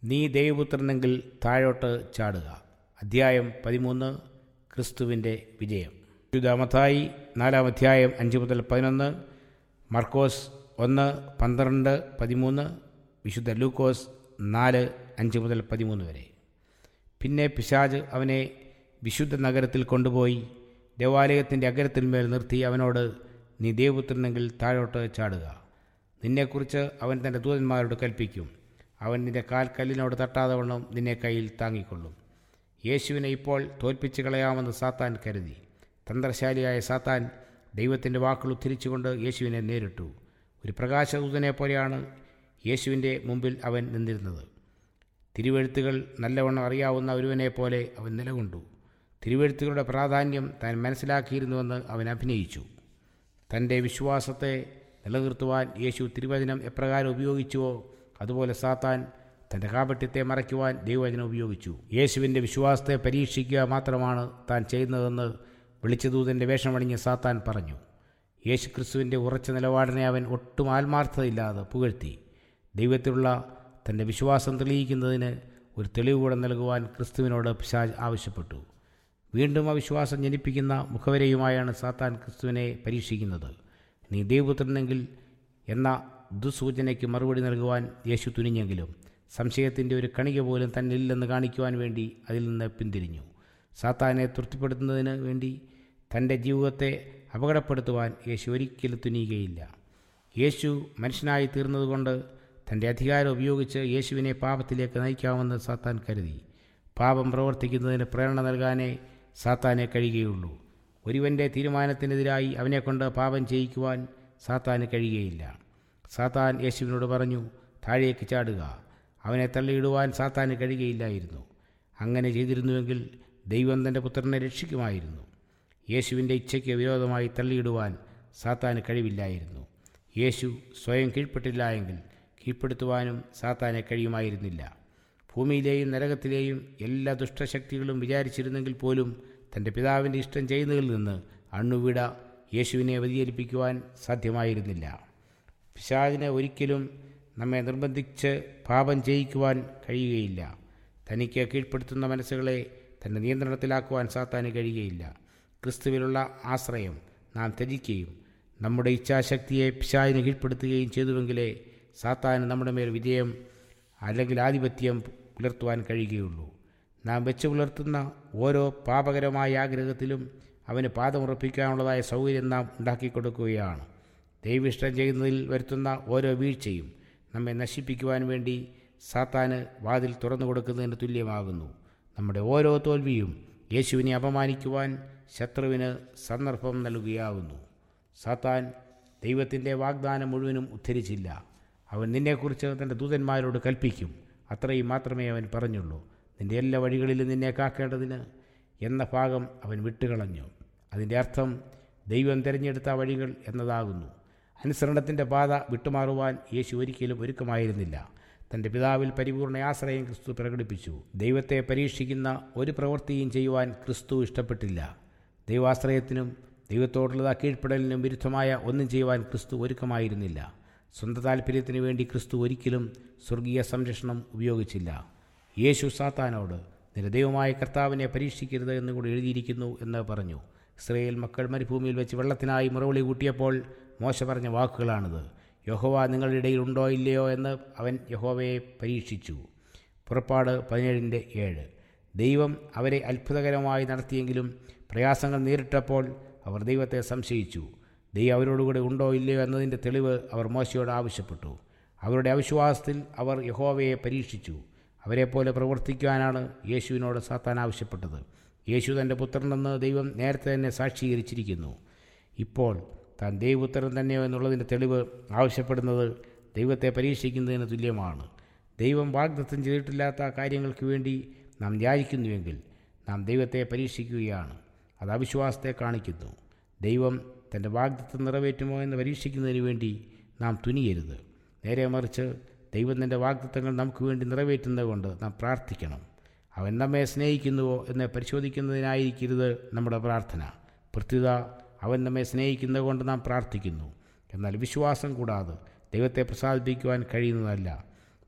നീ ദൈവപുത്രനെങ്കിൽ താഴോട്ട് ചാടുക അധ്യായം പതിമൂന്ന് ക്രിസ്തുവിൻ്റെ വിജയം യുദ്ധമത്തായി നാലാം അധ്യായം അഞ്ച് മുതൽ പതിനൊന്ന് മർക്കോസ് ഒന്ന് പന്ത്രണ്ട് പതിമൂന്ന് വിശുദ്ധ ലൂക്കോസ് നാല് അഞ്ച് മുതൽ പതിമൂന്ന് വരെ പിന്നെ പിശാജ് അവനെ വിശുദ്ധ നഗരത്തിൽ കൊണ്ടുപോയി ദേവാലയത്തിൻ്റെ അഗ്രത്തിന്മേൽ നിർത്തി അവനോട് നീ ദേവപുത്രനെങ്കിൽ താഴോട്ട് ചാടുക നിന്നെക്കുറിച്ച് അവൻ തൻ്റെ ദൂതന്മാരോട് കൽപ്പിക്കും അവൻ നിന്റെ കാൽ കല്ലിനോട് തട്ടാതെ വണ്ണം നിന്നെ കയ്യിൽ താങ്ങിക്കൊള്ളും യേശുവിനെ ഇപ്പോൾ തോൽപ്പിച്ച് കളയാമെന്ന് സാത്താൻ കരുതി തന്ത്രശാലിയായ സാത്താൻ ദൈവത്തിൻ്റെ വാക്കുകൾ ഉദ്ധരിച്ചുകൊണ്ട് യേശുവിനെ നേരിട്ടു ഒരു പ്രകാശദൂതനെ പോലെയാണ് യേശുവിൻ്റെ മുമ്പിൽ അവൻ നിന്നിരുന്നത് തിരുവെഴുത്തുകൾ നല്ലവണ്ണം അറിയാവുന്ന ഒരുവനെ പോലെ അവൻ നിലകൊണ്ടു തിരുവെഴുത്തുകളുടെ പ്രാധാന്യം താൻ മനസ്സിലാക്കിയിരുന്നുവെന്ന് അവൻ അഭിനയിച്ചു തൻ്റെ വിശ്വാസത്തെ നിലനിർത്തുവാൻ യേശു തിരുവചനം എപ്രകാരം ഉപയോഗിച്ചുവോ അതുപോലെ സാത്താൻ തൻ്റെ കാപട്യത്തെ മറയ്ക്കുവാൻ ദൈവവചനം ഉപയോഗിച്ചു യേശുവിൻ്റെ വിശ്വാസത്തെ പരീക്ഷിക്കുക മാത്രമാണ് താൻ ചെയ്യുന്നതെന്ന് വെളിച്ചദൂതൻ്റെ വേഷമണിഞ്ഞ സാത്താൻ പറഞ്ഞു യേശു ക്രിസ്തുവിൻ്റെ ഉറച്ച നിലപാടിനെ അവൻ ഒട്ടും ആത്മാർത്ഥതയില്ലാതെ പുകഴ്ത്തി ദൈവത്തിലുള്ള തൻ്റെ വിശ്വാസം തെളിയിക്കുന്നതിന് ഒരു തെളിവ് കൂടെ നൽകുവാൻ ക്രിസ്തുവിനോട് പിശാജ് ആവശ്യപ്പെട്ടു വീണ്ടും ആ വിശ്വാസം ജനിപ്പിക്കുന്ന മുഖവരയുമായാണ് സാത്താൻ ക്രിസ്തുവിനെ പരീക്ഷിക്കുന്നത് നീ ദൈവപുത്രനെങ്കിൽ എന്ന ദുസൂചനയ്ക്ക് മറുപടി നൽകുവാൻ യേശു തുനിഞ്ഞെങ്കിലും സംശയത്തിൻ്റെ ഒരു കണിക പോലും തന്നില്ലെന്ന് കാണിക്കുവാൻ വേണ്ടി അതിൽ നിന്ന് പിന്തിരിഞ്ഞു സാത്താനെ തൃപ്തിപ്പെടുത്തുന്നതിന് വേണ്ടി തൻ്റെ ജീവിതത്തെ അപകടപ്പെടുത്തുവാൻ യേശു ഒരിക്കലും തുനിയുകയില്ല യേശു മനുഷ്യനായി തീർന്നതുകൊണ്ട് തൻ്റെ അധികാരം ഉപയോഗിച്ച് യേശുവിനെ പാപത്തിലേക്ക് നയിക്കാമെന്ന് സാത്താൻ കരുതി പാപം പ്രവർത്തിക്കുന്നതിന് പ്രേരണ നൽകാനേ സാത്താനെ കഴിയുകയുള്ളൂ ഒരുവൻ്റെ തീരുമാനത്തിനെതിരായി അവനെക്കൊണ്ട് പാപം ചെയ്യിക്കുവാൻ സാത്താന് കഴിയുകയില്ല സാത്താൻ യേശുവിനോട് പറഞ്ഞു താഴേക്ക് ചാടുക അവനെ തള്ളിയിടുവാൻ സാത്താന് കഴിയുകയില്ലായിരുന്നു അങ്ങനെ ചെയ്തിരുന്നുവെങ്കിൽ ദൈവം തൻ്റെ പുത്രനെ രക്ഷിക്കുമായിരുന്നു യേശുവിൻ്റെ ഇച്ഛയ്ക്ക് വിരോധമായി തള്ളിയിടുവാൻ സാത്താന് കഴിവില്ലായിരുന്നു യേശു സ്വയം കീഴ്പ്പെട്ടില്ല എങ്കിൽ കീഴ്പ്പെടുത്തുവാനും സാത്താനെ കഴിയുമായിരുന്നില്ല ഭൂമിയിലെയും നരകത്തിലെയും എല്ലാ ദുഷ്ടശക്തികളും വിചാരിച്ചിരുന്നെങ്കിൽ പോലും തൻ്റെ പിതാവിൻ്റെ ഇഷ്ടം ചെയ്യുന്നതിൽ നിന്ന് അണ്ണുവിട യേശുവിനെ വ്യതിചലിപ്പിക്കുവാൻ സാധ്യമായിരുന്നില്ല പിശാചിനെ ഒരിക്കലും നമ്മെ നിർബന്ധിച്ച് പാപം ചെയ്യിക്കുവാൻ കഴിയുകയില്ല തനിക്ക് കീഴ്പ്പെടുത്തുന്ന മനസ്സുകളെ തൻ്റെ നിയന്ത്രണത്തിലാക്കുവാൻ സാത്താന് കഴിയുകയില്ല ക്രിസ്തുവിലുള്ള ആശ്രയം നാം ത്യജിക്കുകയും നമ്മുടെ ഇച്ഛാശക്തിയെ പിശാചിന് കീഴ്പ്പെടുത്തുകയും ചെയ്തുവെങ്കിലേ സാത്താന് നമ്മുടെ മേൽ വിജയം അല്ലെങ്കിൽ ആധിപത്യം പുലർത്തുവാൻ കഴിയുകയുള്ളൂ നാം വെച്ച് പുലർത്തുന്ന ഓരോ പാപകരമായ ആഗ്രഹത്തിലും അവന് പാദമുറപ്പിക്കാനുള്ളതായ സൗകര്യം നാം ഉണ്ടാക്കിക്കൊടുക്കുകയാണ് ദൈവിഷ്ടം ചെയ്യുന്നതിൽ വരുത്തുന്ന ഓരോ വീഴ്ചയും നമ്മെ നശിപ്പിക്കുവാൻ വേണ്ടി സാത്താന് വാതിൽ തുറന്നു കൊടുക്കുന്നതിന് തുല്യമാകുന്നു നമ്മുടെ ഓരോ തോൽവിയും യേശുവിനെ അപമാനിക്കുവാൻ ശത്രുവിന് സന്ദർഭം നൽകുകയാകുന്നു സാത്താൻ ദൈവത്തിൻ്റെ വാഗ്ദാനം മുഴുവനും ഉദ്ധരിച്ചില്ല അവൻ നിന്നെക്കുറിച്ച് തൻ്റെ ദൂതന്മാരോട് കൽപ്പിക്കും അത്രയും മാത്രമേ അവൻ പറഞ്ഞുള്ളൂ നിൻ്റെ എല്ലാ വഴികളിലും നിന്നെ കാക്കേണ്ടതിന് എന്ന ഭാഗം അവൻ വിട്ടുകളഞ്ഞു അതിൻ്റെ അർത്ഥം ദൈവം തിരഞ്ഞെടുത്ത വഴികൾ എന്നതാകുന്നു അനുസരണത്തിൻ്റെ പാത വിട്ടുമാറുവാൻ യേശു ഒരിക്കലും ഒരുക്കമായിരുന്നില്ല തൻ്റെ പിതാവിൽ പരിപൂർണ ആശ്രയം ക്രിസ്തു പ്രകടിപ്പിച്ചു ദൈവത്തെ പരീക്ഷിക്കുന്ന ഒരു പ്രവൃത്തിയും ചെയ്യുവാൻ ക്രിസ്തു ഇഷ്ടപ്പെട്ടില്ല ദൈവാശ്രയത്തിനും ദൈവത്തോടുള്ള കീഴ്പ്പെടലിനും വിരുദ്ധമായ ഒന്നും ചെയ്യുവാൻ ക്രിസ്തു ഒരുക്കമായിരുന്നില്ല സ്വന്തം താല്പര്യത്തിന് വേണ്ടി ക്രിസ്തു ഒരിക്കലും സ്വർഗീയ സംരക്ഷണം ഉപയോഗിച്ചില്ല യേശു സാത്താനോട് നിന്റെ ദൈവമായ കർത്താവിനെ പരീക്ഷിക്കരുത് എന്നുകൂടി എഴുതിയിരിക്കുന്നു എന്ന് പറഞ്ഞു ഇസ്രയേൽ മക്കൾ മരുഭൂമിയിൽ വെച്ച് വെള്ളത്തിനായി മുറവിളി കൂട്ടിയപ്പോൾ മോശ പറഞ്ഞ വാക്കുകളാണിത് യഹോവ നിങ്ങളുടെ ഇടയിൽ ഉണ്ടോ ഇല്ലയോ എന്ന് അവൻ യഹോവയെ പരീക്ഷിച്ചു പുറപ്പാട് പതിനേഴിൻ്റെ ഏഴ് ദൈവം അവരെ അത്ഭുതകരമായി നടത്തിയെങ്കിലും പ്രയാസങ്ങൾ നേരിട്ടപ്പോൾ അവർ ദൈവത്തെ സംശയിച്ചു ദൈവം അവരോടുകൂടെ ഉണ്ടോ ഇല്ലയോ എന്നതിൻ്റെ തെളിവ് അവർ മോശയോട് ആവശ്യപ്പെട്ടു അവരുടെ അവിശ്വാസത്തിൽ അവർ യഹോവയെ പരീക്ഷിച്ചു അവരെപ്പോലെ പ്രവർത്തിക്കുവാനാണ് യേശുവിനോട് സാത്താൻ ആവശ്യപ്പെട്ടത് യേശു തൻ്റെ പുത്രനെന്ന് ദൈവം നേരത്തെ തന്നെ സാക്ഷീകരിച്ചിരിക്കുന്നു ഇപ്പോൾ താൻ ദൈവപുത്രൻ തന്നെയോ എന്നുള്ളതിൻ്റെ തെളിവ് ആവശ്യപ്പെടുന്നത് ദൈവത്തെ പരീക്ഷിക്കുന്നതിന് തുല്യമാണ് ദൈവം വാഗ്ദത്തം ചെയ്തിട്ടില്ലാത്ത കാര്യങ്ങൾക്ക് വേണ്ടി നാം യാചിക്കുന്നുവെങ്കിൽ നാം ദൈവത്തെ പരീക്ഷിക്കുകയാണ് അത് അവിശ്വാസത്തെ കാണിക്കുന്നു ദൈവം തൻ്റെ വാഗ്ദത്തം നിറവേറ്റുമോ എന്ന് പരീക്ഷിക്കുന്നതിന് വേണ്ടി നാം തുനിയരുത് നേരെ മറിച്ച് ദൈവം തൻ്റെ വാഗ്ദത്തങ്ങൾ നമുക്ക് വേണ്ടി നിറവേറ്റുന്നത് കൊണ്ട് നാം പ്രാർത്ഥിക്കണം അവൻ നമ്മെ സ്നേഹിക്കുന്നുവോ എന്ന് പരിശോധിക്കുന്നതിനായിരിക്കരുത് നമ്മുടെ പ്രാർത്ഥന പ്രത്യുത അവൻ നമ്മെ സ്നേഹിക്കുന്നത് കൊണ്ട് നാം പ്രാർത്ഥിക്കുന്നു എന്നാൽ വിശ്വാസം കൂടാതെ ദൈവത്തെ പ്രസാദിപ്പിക്കുവാൻ കഴിയുന്നതല്ല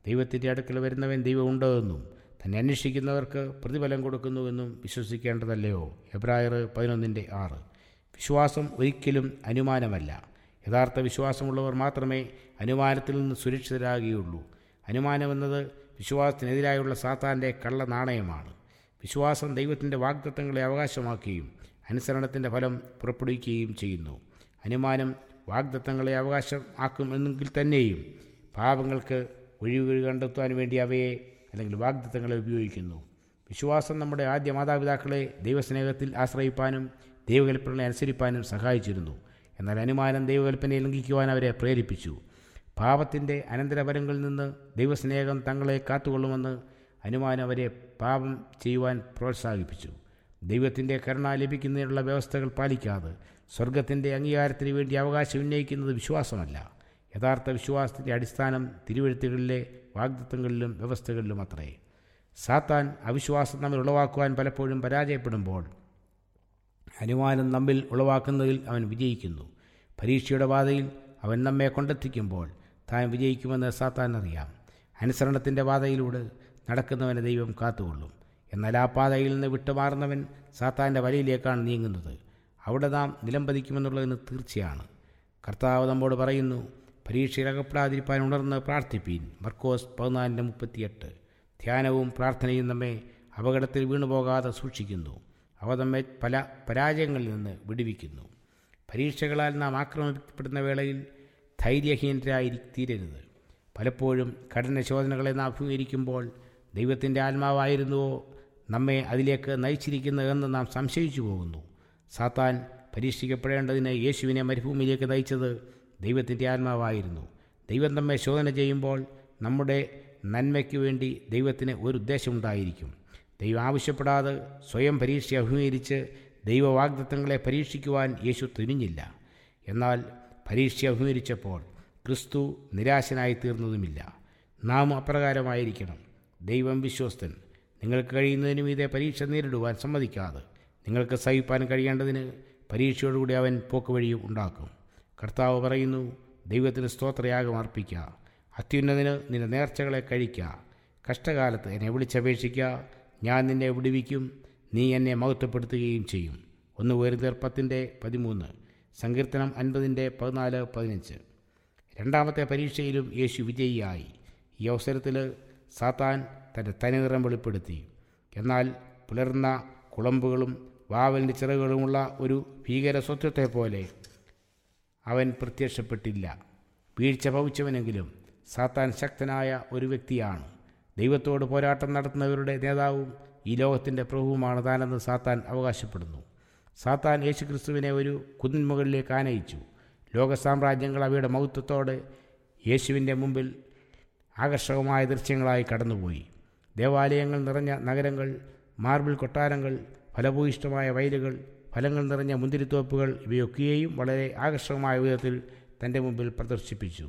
ദൈവത്തിൻ്റെ അടുക്കൽ വരുന്നവൻ ദൈവമുണ്ടോ എന്നും തന്നെ അന്വേഷിക്കുന്നവർക്ക് പ്രതിഫലം കൊടുക്കുന്നുവെന്നും വിശ്വസിക്കേണ്ടതല്ലയോ എബ്രായർ പതിനൊന്നിൻ്റെ ആറ് വിശ്വാസം ഒരിക്കലും അനുമാനമല്ല യഥാർത്ഥ വിശ്വാസമുള്ളവർ മാത്രമേ അനുമാനത്തിൽ നിന്ന് സുരക്ഷിതരാകുകയുള്ളൂ അനുമാനമെന്നത് വിശ്വാസത്തിനെതിരായുള്ള സാത്താൻ്റെ കള്ള നാണയമാണ് വിശ്വാസം ദൈവത്തിൻ്റെ വാഗ്ദത്തങ്ങളെ അവകാശമാക്കുകയും അനുസരണത്തിൻ്റെ ഫലം പുറപ്പെടുവിക്കുകയും ചെയ്യുന്നു അനുമാനം വാഗ്ദത്തങ്ങളെ അവകാശം ആക്കുമെന്നെങ്കിൽ തന്നെയും പാപങ്ങൾക്ക് ഒഴിവുകൾ കണ്ടെത്തുവാൻ വേണ്ടി അവയെ അല്ലെങ്കിൽ വാഗ്ദത്തങ്ങളെ ഉപയോഗിക്കുന്നു വിശ്വാസം നമ്മുടെ ആദ്യ മാതാപിതാക്കളെ ദൈവസ്നേഹത്തിൽ ആശ്രയിപ്പാനും ദൈവകൽപ്പനകളെ അനുസരിപ്പാനും സഹായിച്ചിരുന്നു എന്നാൽ അനുമാനം ദൈവകൽപ്പനയെ ലംഘിക്കുവാൻ അവരെ പ്രേരിപ്പിച്ചു പാപത്തിൻ്റെ അനന്തരഫലങ്ങളിൽ നിന്ന് ദൈവസ്നേഹം തങ്ങളെ കാത്തുകൊള്ളുമെന്ന് അനുമാനം അവരെ പാപം ചെയ്യുവാൻ പ്രോത്സാഹിപ്പിച്ചു ദൈവത്തിൻ്റെ കരുണ ലഭിക്കുന്നതിനുള്ള വ്യവസ്ഥകൾ പാലിക്കാതെ സ്വർഗത്തിൻ്റെ അംഗീകാരത്തിന് വേണ്ടി അവകാശം ഉന്നയിക്കുന്നത് വിശ്വാസമല്ല യഥാർത്ഥ വിശ്വാസത്തിൻ്റെ അടിസ്ഥാനം തിരുവഴുത്തുകളിലെ വാഗ്ദത്വങ്ങളിലും വ്യവസ്ഥകളിലും അത്രേ സാത്താൻ അവിശ്വാസം നമ്മിൽ ഉളവാക്കുവാൻ പലപ്പോഴും പരാജയപ്പെടുമ്പോൾ അനുമാനം നമ്മിൽ ഉളവാക്കുന്നതിൽ അവൻ വിജയിക്കുന്നു പരീക്ഷയുടെ പാതയിൽ അവൻ നമ്മെ കൊണ്ടെത്തിക്കുമ്പോൾ താൻ വിജയിക്കുമെന്ന് സാത്താൻ അറിയാം അനുസരണത്തിൻ്റെ പാതയിലൂടെ നടക്കുന്നവനെ ദൈവം കാത്തുകൊള്ളും എന്നാൽ ആ പാതയിൽ നിന്ന് വിട്ടുമാറുന്നവൻ സാത്താൻ്റെ വലയിലേക്കാണ് നീങ്ങുന്നത് അവിടെ നാം നിലംപതിക്കുമെന്നുള്ളതിന് തീർച്ചയാണ് കർത്താവ് നമ്മോട് പറയുന്നു പരീക്ഷയിൽ അകപ്പെടാതിരിപ്പാൻ ഉണർന്ന് പ്രാർത്ഥിപ്പീൻ മർക്കോസ് പതിനാലിൻ്റെ മുപ്പത്തിയെട്ട് ധ്യാനവും പ്രാർത്ഥനയും നമ്മെ അപകടത്തിൽ വീണുപോകാതെ സൂക്ഷിക്കുന്നു അവ നമ്മെ പല പരാജയങ്ങളിൽ നിന്ന് വിടുവിക്കുന്നു പരീക്ഷകളാൽ നാം ആക്രമിക്കപ്പെടുന്ന വേളയിൽ ധൈര്യഹീനരായി തീരരുത് പലപ്പോഴും കഠിന ശോധനകളെ നാം അഭിമുഖീകരിക്കുമ്പോൾ ദൈവത്തിൻ്റെ ആത്മാവായിരുന്നുവോ നമ്മെ അതിലേക്ക് നയിച്ചിരിക്കുന്നതെന്ന് നാം സംശയിച്ചു പോകുന്നു സാത്താൻ പരീക്ഷിക്കപ്പെടേണ്ടതിന് യേശുവിനെ മരുഭൂമിയിലേക്ക് നയിച്ചത് ദൈവത്തിൻ്റെ ആത്മാവായിരുന്നു ദൈവം നമ്മെ ശോധന ചെയ്യുമ്പോൾ നമ്മുടെ നന്മയ്ക്ക് വേണ്ടി ദൈവത്തിന് ഒരു ഉദ്ദേശമുണ്ടായിരിക്കും ദൈവം ആവശ്യപ്പെടാതെ സ്വയം പരീക്ഷ അഭിമുഖീകരിച്ച് ദൈവവാഗ്ദത്തങ്ങളെ പരീക്ഷിക്കുവാൻ യേശു തുനിഞ്ഞില്ല എന്നാൽ പരീക്ഷ അഭിമുഖീകരിച്ചപ്പോൾ ക്രിസ്തു നിരാശനായി തീർന്നതുമില്ല നാം അപ്രകാരമായിരിക്കണം ദൈവം വിശ്വസ്തൻ നിങ്ങൾക്ക് കഴിയുന്നതിനും ഇതേ പരീക്ഷ നേരിടുവാൻ സമ്മതിക്കാതെ നിങ്ങൾക്ക് സഹിപ്പാൻ കഴിയേണ്ടതിന് പരീക്ഷയോടുകൂടി അവൻ പോക്കുവഴിയും ഉണ്ടാക്കും കർത്താവ് പറയുന്നു ദൈവത്തിന് സ്തോത്രയാഗം അർപ്പിക്കുക അത്യുന്നതിന് നിന്റെ നേർച്ചകളെ കഴിക്കുക കഷ്ടകാലത്ത് എന്നെ വിളിച്ചപേക്ഷിക്കുക ഞാൻ നിന്നെ വിടുവിക്കും നീ എന്നെ മഹത്വപ്പെടുത്തുകയും ചെയ്യും ഒന്ന് വേറുതേർ പത്തിൻ്റെ പതിമൂന്ന് സങ്കീർത്തനം അൻപതിൻ്റെ പതിനാല് പതിനഞ്ച് രണ്ടാമത്തെ പരീക്ഷയിലും യേശു വിജയിയായി ഈ അവസരത്തിൽ സാത്താൻ തൻ്റെ തനിനിറം വെളിപ്പെടുത്തി എന്നാൽ പുലർന്ന കുളമ്പുകളും വാവലിൻ്റെ ചിറകുകളുമുള്ള ഒരു ഭീകര സ്വത്വത്തെ പോലെ അവൻ പ്രത്യക്ഷപ്പെട്ടില്ല വീഴ്ച ഭവിച്ചവനെങ്കിലും സാത്താൻ ശക്തനായ ഒരു വ്യക്തിയാണ് ദൈവത്തോട് പോരാട്ടം നടത്തുന്നവരുടെ നേതാവും ഈ ലോകത്തിൻ്റെ പ്രഭുവുമാണ് താനെന്ന് സാത്താൻ അവകാശപ്പെടുന്നു സാത്താൻ യേശുക്രിസ്തുവിനെ ഒരു കുന്നിന്മുകളിലേക്ക് ആനയിച്ചു ലോകസാമ്രാജ്യങ്ങൾ അവയുടെ മഹത്വത്തോടെ യേശുവിൻ്റെ മുമ്പിൽ ആകർഷകമായ ദൃശ്യങ്ങളായി കടന്നുപോയി ദേവാലയങ്ങൾ നിറഞ്ഞ നഗരങ്ങൾ മാർബിൾ കൊട്ടാരങ്ങൾ ഫലഭൂയിഷ്ടമായ വയലുകൾ ഫലങ്ങൾ നിറഞ്ഞ മുന്തിരിത്തോപ്പുകൾ ഇവയൊക്കെയും വളരെ ആകർഷകമായ വിധത്തിൽ തൻ്റെ മുമ്പിൽ പ്രദർശിപ്പിച്ചു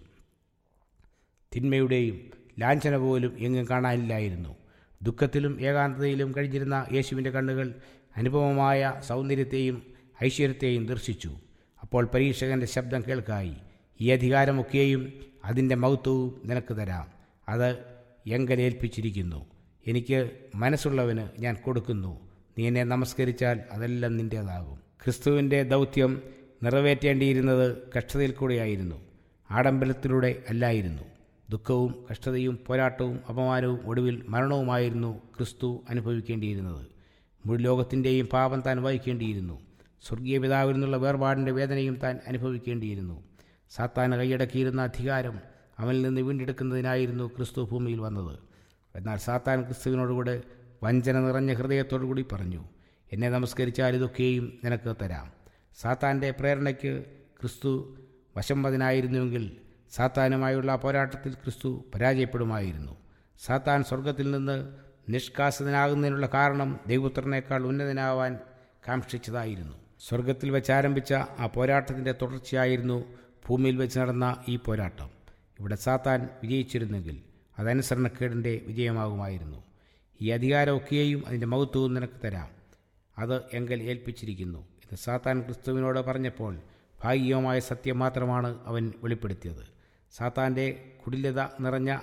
തിന്മയുടെയും ലാഞ്ചന പോലും എങ്ങും കാണാനില്ലായിരുന്നു ദുഃഖത്തിലും ഏകാന്തതയിലും കഴിഞ്ഞിരുന്ന യേശുവിൻ്റെ കണ്ണുകൾ അനുപമമായ സൗന്ദര്യത്തെയും ഐശ്വര്യത്തെയും ദർശിച്ചു അപ്പോൾ പരീക്ഷകൻ്റെ ശബ്ദം കേൾക്കായി ഈ അധികാരമൊക്കെയും അതിൻ്റെ മഹത്വവും നിനക്ക് തരാം അത് എങ്കലേൽപ്പിച്ചിരിക്കുന്നു എനിക്ക് മനസ്സുള്ളവന് ഞാൻ കൊടുക്കുന്നു നീ എന്നെ നമസ്കരിച്ചാൽ അതെല്ലാം നിൻ്റേതാകും ക്രിസ്തുവിൻ്റെ ദൗത്യം നിറവേറ്റേണ്ടിയിരുന്നത് കഷ്ടതയിൽ കൂടെയായിരുന്നു ആഡംബരത്തിലൂടെ അല്ലായിരുന്നു ദുഃഖവും കഷ്ടതയും പോരാട്ടവും അപമാനവും ഒടുവിൽ മരണവുമായിരുന്നു ക്രിസ്തു അനുഭവിക്കേണ്ടിയിരുന്നത് മുഴു ലോകത്തിൻ്റെയും പാപം താൻ വഹിക്കേണ്ടിയിരുന്നു സ്വർഗീയ പിതാവിൽ നിന്നുള്ള വേർപാടിൻ്റെ വേദനയും താൻ അനുഭവിക്കേണ്ടിയിരുന്നു സാത്താൻ കൈയടക്കിയിരുന്ന അധികാരം അവനിൽ നിന്ന് വീണ്ടെടുക്കുന്നതിനായിരുന്നു ക്രിസ്തു ഭൂമിയിൽ വന്നത് എന്നാൽ സാത്താൻ ക്രിസ്തുവിനോടുകൂടെ വഞ്ചന നിറഞ്ഞ ഹൃദയത്തോടുകൂടി പറഞ്ഞു എന്നെ നമസ്കരിച്ചാൽ ഇതൊക്കെയും നിനക്ക് തരാം സാത്താൻ്റെ പ്രേരണയ്ക്ക് ക്രിസ്തു വശംവദനായിരുന്നുവെങ്കിൽ സാത്താനുമായുള്ള പോരാട്ടത്തിൽ ക്രിസ്തു പരാജയപ്പെടുമായിരുന്നു സാത്താൻ സ്വർഗത്തിൽ നിന്ന് നിഷ്കാസിതനാകുന്നതിനുള്ള കാരണം ദൈവപുത്രനേക്കാൾ ഉന്നതനാവാൻ കാക്ഷിച്ചതായിരുന്നു സ്വർഗത്തിൽ വെച്ച് ആരംഭിച്ച ആ പോരാട്ടത്തിൻ്റെ തുടർച്ചയായിരുന്നു ഭൂമിയിൽ വെച്ച് നടന്ന ഈ പോരാട്ടം ഇവിടെ സാത്താൻ വിജയിച്ചിരുന്നെങ്കിൽ അതനുസരണക്കേടിൻ്റെ വിജയമാകുമായിരുന്നു ഈ അധികാരമൊക്കെയും അതിൻ്റെ മഹത്വവും നിനക്ക് തരാം അത് എങ്കൽ ഏൽപ്പിച്ചിരിക്കുന്നു എന്ന് സാത്താൻ ക്രിസ്തുവിനോട് പറഞ്ഞപ്പോൾ ഭാഗികമായ സത്യം മാത്രമാണ് അവൻ വെളിപ്പെടുത്തിയത് സാത്താൻ്റെ കുടിലത നിറഞ്ഞ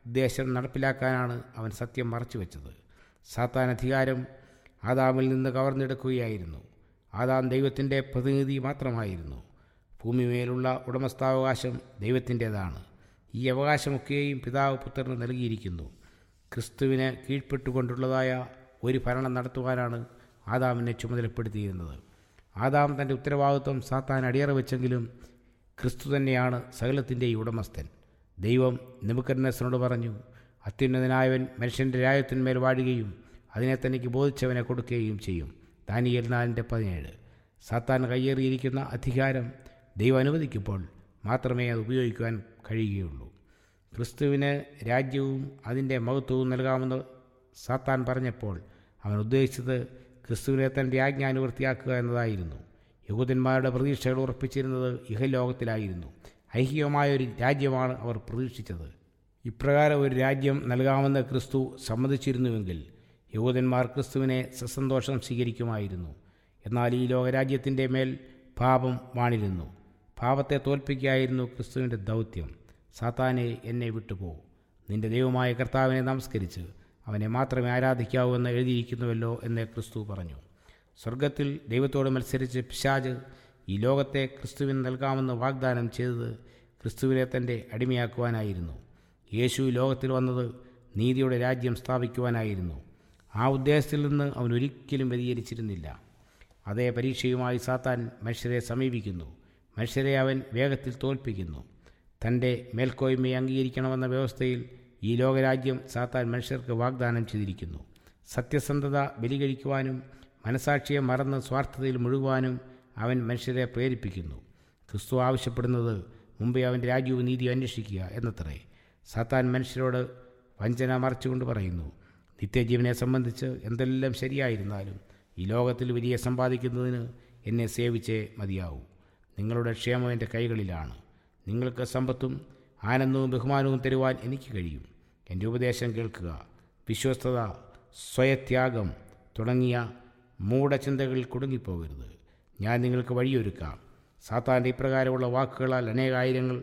ഉദ്ദേശം നടപ്പിലാക്കാനാണ് അവൻ സത്യം മറച്ചുവെച്ചത് സാത്താൻ അധികാരം ആദാമിൽ നിന്ന് കവർന്നെടുക്കുകയായിരുന്നു ആദാം ദൈവത്തിൻ്റെ പ്രതിനിധി മാത്രമായിരുന്നു ഭൂമിമേലുള്ള ഉടമസ്ഥാവകാശം ദൈവത്തിൻ്റേതാണ് ഈ അവകാശമൊക്കെയും പിതാവ് പുത്രന് നൽകിയിരിക്കുന്നു ക്രിസ്തുവിന് കീഴ്പ്പെട്ടുകൊണ്ടുള്ളതായ ഒരു ഭരണം നടത്തുവാനാണ് ആദാമിനെ ചുമതലപ്പെടുത്തിയിരുന്നത് ആദാം തൻ്റെ ഉത്തരവാദിത്വം സാത്താൻ അടിയറ വെച്ചെങ്കിലും ക്രിസ്തു തന്നെയാണ് സകലത്തിൻ്റെയും ഉടമസ്ഥൻ ദൈവം നിമുക്കന്നസിനോട് പറഞ്ഞു അത്യുന്നതനായവൻ മനുഷ്യൻ്റെ രാജ്യത്തിന്മേൽ വാഴുകയും അതിനെ തനിക്ക് ബോധിച്ചവനെ കൊടുക്കുകയും ചെയ്യും ദാനിയൽ നാലിൻ്റെ പതിനേഴ് സാത്താൻ കയ്യേറിയിരിക്കുന്ന അധികാരം ദൈവം അനുവദിക്കുമ്പോൾ മാത്രമേ അത് ഉപയോഗിക്കുവാൻ കഴിയുകയുള്ളൂ ക്രിസ്തുവിന് രാജ്യവും അതിൻ്റെ മഹത്വവും നൽകാമെന്ന് സാത്താൻ പറഞ്ഞപ്പോൾ അവൻ ഉദ്ദേശിച്ചത് ക്രിസ്തുവിനെ തൻ്റെ ആജ്ഞ അനുവൃത്തിയാക്കുക എന്നതായിരുന്നു യഹൂദന്മാരുടെ പ്രതീക്ഷകൾ ഉറപ്പിച്ചിരുന്നത് ഇഹലോകത്തിലായിരുന്നു ഐഹികമായ ഒരു രാജ്യമാണ് അവർ പ്രതീക്ഷിച്ചത് ഇപ്രകാരം ഒരു രാജ്യം നൽകാമെന്ന് ക്രിസ്തു സമ്മതിച്ചിരുന്നുവെങ്കിൽ യഹൂദന്മാർ ക്രിസ്തുവിനെ സസന്തോഷം സ്വീകരിക്കുമായിരുന്നു എന്നാൽ ഈ ലോകരാജ്യത്തിൻ്റെ മേൽ പാപം വാണിരുന്നു പാപത്തെ തോൽപ്പിക്കുകയായിരുന്നു ക്രിസ്തുവിൻ്റെ ദൗത്യം സാത്താനെ എന്നെ വിട്ടുപോ നിന്റെ ദൈവമായ കർത്താവിനെ നമസ്കരിച്ച് അവനെ മാത്രമേ ആരാധിക്കാവൂ എന്ന് എഴുതിയിരിക്കുന്നുവല്ലോ എന്ന് ക്രിസ്തു പറഞ്ഞു സ്വർഗത്തിൽ ദൈവത്തോട് മത്സരിച്ച് പിശാജ് ഈ ലോകത്തെ ക്രിസ്തുവിന് നൽകാമെന്ന് വാഗ്ദാനം ചെയ്തത് ക്രിസ്തുവിനെ തൻ്റെ അടിമയാക്കുവാനായിരുന്നു യേശു ലോകത്തിൽ വന്നത് നീതിയുടെ രാജ്യം സ്ഥാപിക്കുവാനായിരുന്നു ആ ഉദ്ദേശത്തിൽ നിന്ന് അവൻ ഒരിക്കലും വ്യതിചരിച്ചിരുന്നില്ല അതേ പരീക്ഷയുമായി സാത്താൻ മനുഷ്യരെ സമീപിക്കുന്നു മനുഷ്യരെ അവൻ വേഗത്തിൽ തോൽപ്പിക്കുന്നു തൻ്റെ മേൽക്കോയ്മയെ അംഗീകരിക്കണമെന്ന വ്യവസ്ഥയിൽ ഈ ലോകരാജ്യം സാത്താൻ മനുഷ്യർക്ക് വാഗ്ദാനം ചെയ്തിരിക്കുന്നു സത്യസന്ധത ബലികഴിക്കുവാനും മനസാക്ഷിയെ മറന്ന് സ്വാർത്ഥതയിൽ മുഴുകുവാനും അവൻ മനുഷ്യരെ പ്രേരിപ്പിക്കുന്നു ക്രിസ്തു ആവശ്യപ്പെടുന്നത് മുമ്പേ അവൻ്റെ രാജ്യവും നീതി അന്വേഷിക്കുക എന്നത്രേ സാത്താൻ മനുഷ്യരോട് വഞ്ചന മറച്ചുകൊണ്ട് പറയുന്നു നിത്യജീവനെ സംബന്ധിച്ച് എന്തെല്ലാം ശരിയായിരുന്നാലും ഈ ലോകത്തിൽ വലിയ സമ്പാദിക്കുന്നതിന് എന്നെ സേവിച്ചേ മതിയാവൂ നിങ്ങളുടെ ക്ഷേമം എൻ്റെ കൈകളിലാണ് നിങ്ങൾക്ക് സമ്പത്തും ആനന്ദവും ബഹുമാനവും തരുവാൻ എനിക്ക് കഴിയും എൻ്റെ ഉപദേശം കേൾക്കുക വിശ്വസ്തത സ്വയത്യാഗം തുടങ്ങിയ മൂഢചിന്തകളിൽ കുടുങ്ങിപ്പോകരുത് ഞാൻ നിങ്ങൾക്ക് വഴിയൊരുക്കാം സാത്താൻ്റെ ഇപ്രകാരമുള്ള വാക്കുകളാൽ അനേകായിരങ്ങൾ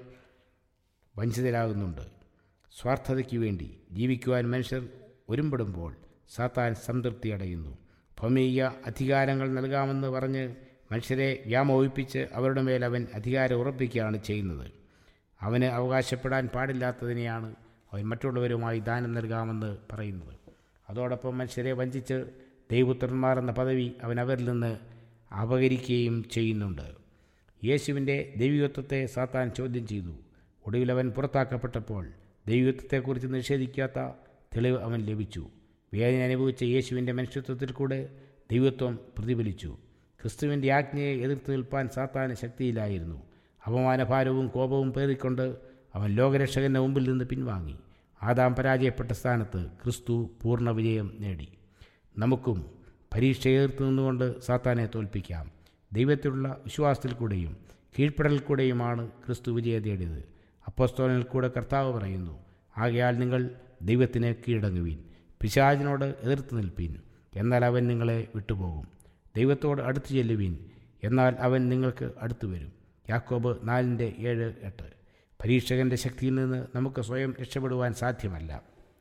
വഞ്ചിതരാകുന്നുണ്ട് സ്വാർത്ഥതയ്ക്ക് വേണ്ടി ജീവിക്കുവാൻ മനുഷ്യർ ഒരുമ്പെടുമ്പോൾ സാത്താൻ സംതൃപ്തി അടയുന്നു ഭൗമിക അധികാരങ്ങൾ നൽകാമെന്ന് പറഞ്ഞ് മനുഷ്യരെ വ്യാമോഹിപ്പിച്ച് അവരുടെ മേൽ അവൻ അധികാരം ഉറപ്പിക്കുകയാണ് ചെയ്യുന്നത് അവന് അവകാശപ്പെടാൻ പാടില്ലാത്തതിനെയാണ് അവൻ മറ്റുള്ളവരുമായി ദാനം നൽകാമെന്ന് പറയുന്നത് അതോടൊപ്പം മനുഷ്യരെ വഞ്ചിച്ച് ദൈവപുത്രന്മാർ എന്ന പദവി അവൻ അവരിൽ നിന്ന് അപകരിക്കുകയും ചെയ്യുന്നുണ്ട് യേശുവിൻ്റെ ദൈവത്വത്തെ സാത്താൻ ചോദ്യം ചെയ്തു ഒടുവിൽ അവൻ പുറത്താക്കപ്പെട്ടപ്പോൾ ദൈവത്വത്തെക്കുറിച്ച് നിഷേധിക്കാത്ത തെളിവ് അവൻ ലഭിച്ചു വേദന അനുഭവിച്ച യേശുവിൻ്റെ മനുഷ്യത്വത്തിൽ കൂടെ ദൈവത്വം പ്രതിഫലിച്ചു ക്രിസ്തുവിൻ്റെ ആജ്ഞയെ എതിർത്ത് നിൽപ്പാൻ സാത്താന് ശക്തിയിലായിരുന്നു അപമാനഭാരവും കോപവും പേറിക്കൊണ്ട് അവൻ ലോകരക്ഷകൻ്റെ മുമ്പിൽ നിന്ന് പിൻവാങ്ങി ആദാം പരാജയപ്പെട്ട സ്ഥാനത്ത് ക്രിസ്തു പൂർണ്ണ വിജയം നേടി നമുക്കും പരീക്ഷ എതിർത്ത് നിന്നുകൊണ്ട് സാത്താനെ തോൽപ്പിക്കാം ദൈവത്തിലുള്ള വിശ്വാസത്തിൽ കൂടെയും കീഴ്പ്പെടലിൽ കൂടെയുമാണ് ക്രിസ്തു വിജയം നേടിയത് അപ്പോസ്തോലനിൽ കൂടെ കർത്താവ് പറയുന്നു ആകയാൽ നിങ്ങൾ ദൈവത്തിന് കീഴടങ്ങുവീൻ പിശാചിനോട് എതിർത്ത് നിൽപ്പീൻ എന്നാൽ അവൻ നിങ്ങളെ വിട്ടുപോകും ദൈവത്തോട് അടുത്തു ചെല്ലുവീൻ എന്നാൽ അവൻ നിങ്ങൾക്ക് അടുത്തു വരും യാക്കോബ് നാലിൻ്റെ ഏഴ് എട്ട് പരീക്ഷകൻ്റെ ശക്തിയിൽ നിന്ന് നമുക്ക് സ്വയം രക്ഷപ്പെടുവാൻ സാധ്യമല്ല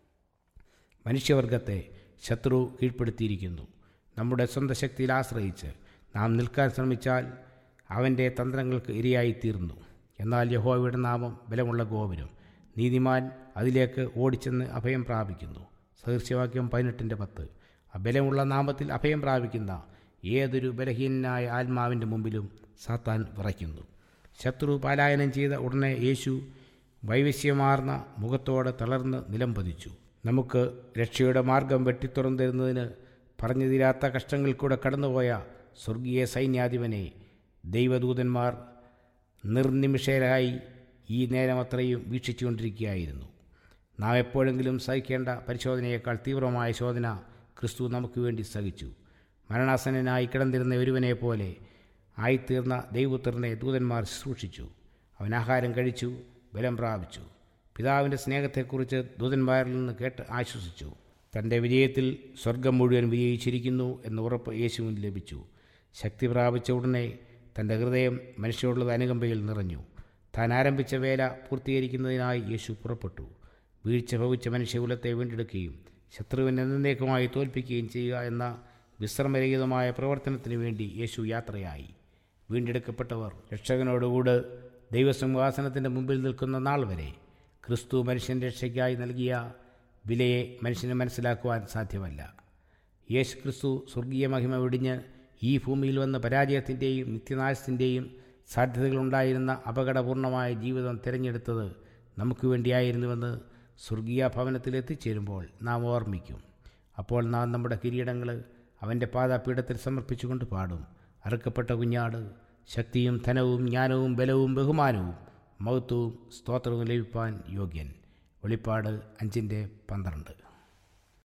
മനുഷ്യവർഗത്തെ ശത്രു കീഴ്പ്പെടുത്തിയിരിക്കുന്നു നമ്മുടെ സ്വന്തം ശക്തിയിൽ ആശ്രയിച്ച് നാം നിൽക്കാൻ ശ്രമിച്ചാൽ അവൻ്റെ തന്ത്രങ്ങൾക്ക് ഇരയായിത്തീർന്നു എന്നാൽ യഹോവയുടെ നാമം ബലമുള്ള ഗോപുരം നീതിമാൻ അതിലേക്ക് ഓടിച്ചെന്ന് അഭയം പ്രാപിക്കുന്നു സദൃശ്യവാക്യം പതിനെട്ടിൻ്റെ പത്ത് ആ ബലമുള്ള നാമത്തിൽ അഭയം പ്രാപിക്കുന്ന ഏതൊരു ബലഹീനനായ ആത്മാവിൻ്റെ മുമ്പിലും സാത്താൻ വിറയ്ക്കുന്നു ശത്രു പലായനം ചെയ്ത ഉടനെ യേശു വൈവശ്യമാർന്ന മുഖത്തോടെ തളർന്ന് നിലം പതിച്ചു നമുക്ക് രക്ഷയുടെ മാർഗം വെട്ടിത്തുറന്നു തരുന്നതിന് പറഞ്ഞു തീരാത്ത കഷ്ടങ്ങളിൽ കൂടെ കടന്നുപോയ സ്വർഗീയ സൈന്യാധിപനെ ദൈവദൂതന്മാർ നിർനിമിഷരായി ഈ നേരം അത്രയും വീക്ഷിച്ചുകൊണ്ടിരിക്കുകയായിരുന്നു നാം എപ്പോഴെങ്കിലും സഹിക്കേണ്ട പരിശോധനയേക്കാൾ തീവ്രമായ ശോധന ക്രിസ്തു നമുക്ക് വേണ്ടി സഹിച്ചു മരണാസനായി കിടന്നിരുന്ന ഒരുവനെ പോലെ ആയിത്തീർന്ന ദൈവപുത്രനെ ദൂതന്മാർ ശുശ്രൂഷിച്ചു അവൻ ആഹാരം കഴിച്ചു ബലം പ്രാപിച്ചു പിതാവിൻ്റെ സ്നേഹത്തെക്കുറിച്ച് ദൂതന്മാരിൽ നിന്ന് കേട്ട് ആശ്വസിച്ചു തൻ്റെ വിജയത്തിൽ സ്വർഗം മുഴുവൻ വിജയിച്ചിരിക്കുന്നു എന്ന ഉറപ്പ് യേശുവിന് ലഭിച്ചു ശക്തി പ്രാപിച്ച ഉടനെ തൻ്റെ ഹൃദയം മനുഷ്യരോടുള്ള അനുകമ്പയിൽ നിറഞ്ഞു താൻ ആരംഭിച്ച വേല പൂർത്തീകരിക്കുന്നതിനായി യേശു പുറപ്പെട്ടു വീഴ്ച ഭവിച്ച മനുഷ്യകുലത്തെ വീണ്ടെടുക്കുകയും ശത്രുവിനെ എന്നേക്കുമായി തോൽപ്പിക്കുകയും ചെയ്യുക എന്ന വിശ്രമരഹിതമായ പ്രവർത്തനത്തിന് വേണ്ടി യേശു യാത്രയായി വീണ്ടെടുക്കപ്പെട്ടവർ രക്ഷകനോടുകൂടെ ദൈവസിംഹാസനത്തിൻ്റെ മുമ്പിൽ നിൽക്കുന്ന നാൾ വരെ ക്രിസ്തു മനുഷ്യൻ്റെ രക്ഷയ്ക്കായി നൽകിയ വിലയെ മനുഷ്യന് മനസ്സിലാക്കുവാൻ സാധ്യമല്ല യേശു ക്രിസ്തു സ്വർഗീയ മഹിമ വെടിഞ്ഞ് ഈ ഭൂമിയിൽ വന്ന പരാജയത്തിൻ്റെയും നിത്യനാശത്തിൻ്റെയും സാധ്യതകളുണ്ടായിരുന്ന അപകടപൂർണമായ ജീവിതം തിരഞ്ഞെടുത്തത് നമുക്ക് വേണ്ടിയായിരുന്നുവെന്ന് സ്വർഗീയ ഭവനത്തിൽ എത്തിച്ചേരുമ്പോൾ നാം ഓർമ്മിക്കും അപ്പോൾ നാം നമ്മുടെ കിരീടങ്ങൾ അവൻ്റെ പാദപീഠത്തിൽ സമർപ്പിച്ചുകൊണ്ട് പാടും അറുക്കപ്പെട്ട കുഞ്ഞാട് ശക്തിയും ധനവും ജ്ഞാനവും ബലവും ബഹുമാനവും മഹത്വവും സ്തോത്രവും ലഭിപ്പാൻ യോഗ്യൻ വെളിപ്പാട് അഞ്ചിൻ്റെ പന്ത്രണ്ട്